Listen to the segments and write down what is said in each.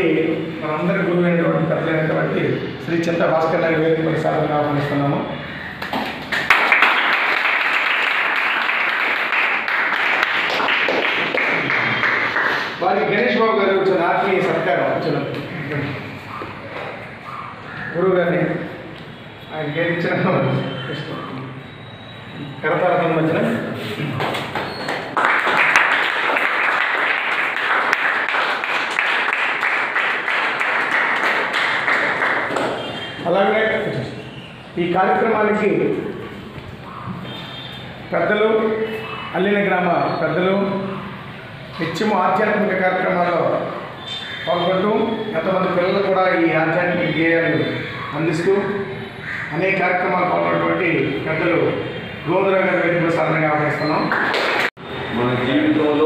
అయినటువంటి మనందరి గురువు అయినటువంటి పెద్దలైనటువంటి శ్రీ చింత భాస్కర్ గారి వేదిక పరిసారంగా ఆహ్వానిస్తున్నాము వారికి గణేష్ బాబు గారు వచ్చిన ఆత్మీయ సత్కారం వచ్చిన గురువు గారిని ఆయన గెలిచిన కరతాళం మధ్యన అలాగే ఈ కార్యక్రమానికి పెద్దలు అల్లిన గ్రామ పెద్దలు నిత్యము ఆధ్యాత్మిక కార్యక్రమాల్లో పాల్గొంటూ ఎంతమంది పిల్లలు కూడా ఈ ఆధ్యాత్మిక గేయాలు అందిస్తూ అనేక కార్యక్రమాలు పాల్గొన్నటువంటి పెద్దలు గోవిందరావు గారి వేదిక సాధనగా ఆహ్వానిస్తున్నాం మన జీవితంలో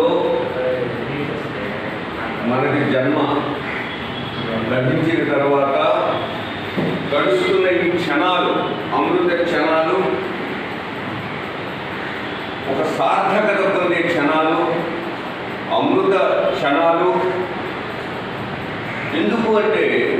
మనకి జన్మ లభించిన తర్వాత గడుస్తున్న ఈ క్షణాలు అమృత క్షణాలు ఒక సార్థకత పొందే క్షణాలు అమృత క్షణాలు ఎందుకు అంటే